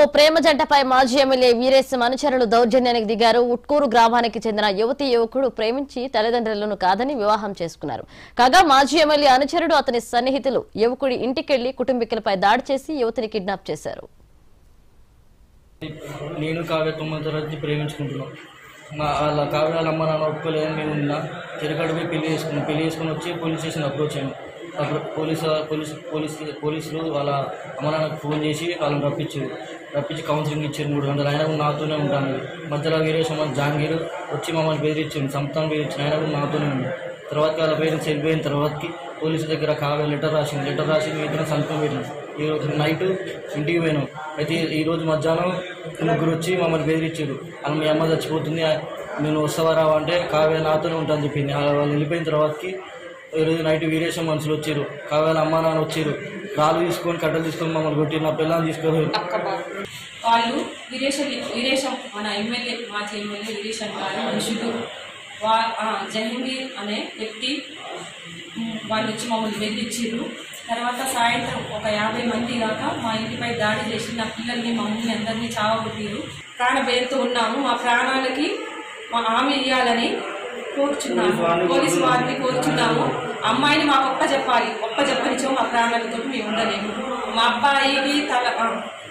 ప్రేమ జంటపై మాజీ ఎమ్మెల్యే వీరేశం అనుచరులు దౌర్జన్యానికి దిగారు ఉట్కూరు గ్రామానికి చెందిన యువతి యువకుడు ప్రేమించి తల్లిదండ్రులను కాదని వివాహం చేసుకున్నారు కాగా మాజీ ఎమ్మెల్యే అనుచరుడు అతని సన్నిహితులు యువకుడి ఇంటికెళ్లి కుటుంబీకులపై దాడి చేసి యువతిని కిడ్నాప్ చేశారు నేను కావ్య తొమ్మిది తరగతి ప్రేమించుకుంటున్నాం మా వాళ్ళ కావ్య వాళ్ళ అమ్మ నాన్న ఒప్పుకోలేదని మేము ఉన్నా తిరగడు పోయి పెళ్లి చేసుకున్నాం పెళ్లి చేసుకుని వచ్చి పోలీస్ స్టేషన్ అప్రోచ్ అయ్యాము అప్పుడు పోలీస్ పోలీస్ పోలీస్ పోలీసులు వాళ్ళ అమ్మ నాన్నకు ఫోన్ చేసి వాళ్ళని రప్పించారు రప్పించి కౌన్సిలింగ్ ఇచ్చారు మూడు గంటలు అయినా కూడా నాతోనే ఉంటాను మధ్యలో వీరేశం జాంగీర్ వచ్చి మమ్మల్ని బెదిరించింది సంతానం బెదిరించిన అయినా కూడా నాతోనే ఉంది తర్వాత వాళ్ళ పేరెంట్స్ వెళ్ళిపోయిన తర్వాతకి పోలీసు దగ్గర కావ్య లెటర్ రాసింది లెటర్ రాసి మీ ఇద్దరం సంతకం పెట్టినాం ఈ రోజు నైట్ ఇంటికి పోయినాం అయితే ఈ రోజు మధ్యాహ్నం ముగ్గురు వచ్చి మమ్మల్ని బెదిరించారు అలా మీ అమ్మ చచ్చిపోతుంది నేను వస్తావా రావా అంటే కావ్య నాతోనే ఉంటాను చెప్పింది అలా వాళ్ళు వెళ్ళిపోయిన తర్వాతకి ఈరోజు నైట్ వీరేశం మనుషులు వచ్చారు కావ్యాల అమ్మ నాన్న వచ్చారు రాళ్ళు తీసుకొని కట్టలు తీసుకొని మమ్మల్ని కొట్టి నా పిల్లల్ని తీసుకొని అక్కబాబు వాళ్ళు వీరేశం వీరేశం మన ఎమ్మెల్యే మాజీ ఎమ్మెల్యే వీరేశం గారి మనుషులు వా ఆ, జహంగీర్ అనే వ్యక్తి ఉమ్, వాళ్ళు వచ్చి మమ్మల్ని బెదిరించారు తర్వాత సాయంత్రం ఒక యాభై మంది దాకా మా ఇంటిపై దాడి చేసి నా పిల్లల్ని మమ్మల్ని అందరినీ చావగొట్టారు ప్రాణ భయంతో ఉన్నాము మా ప్రాణాలకి మా హామీ ఇవ్వాలని కోరుచున్నాము పోలీసు వారిని కోరుచున్నాము అమ్మాయిని మాకు ఒక్క చెప్పాలి ఒక్క చెప్పనిచో మా ప్రాణాలతో మేము ఉండలేము మా అబ్బాయికి తల ఆ,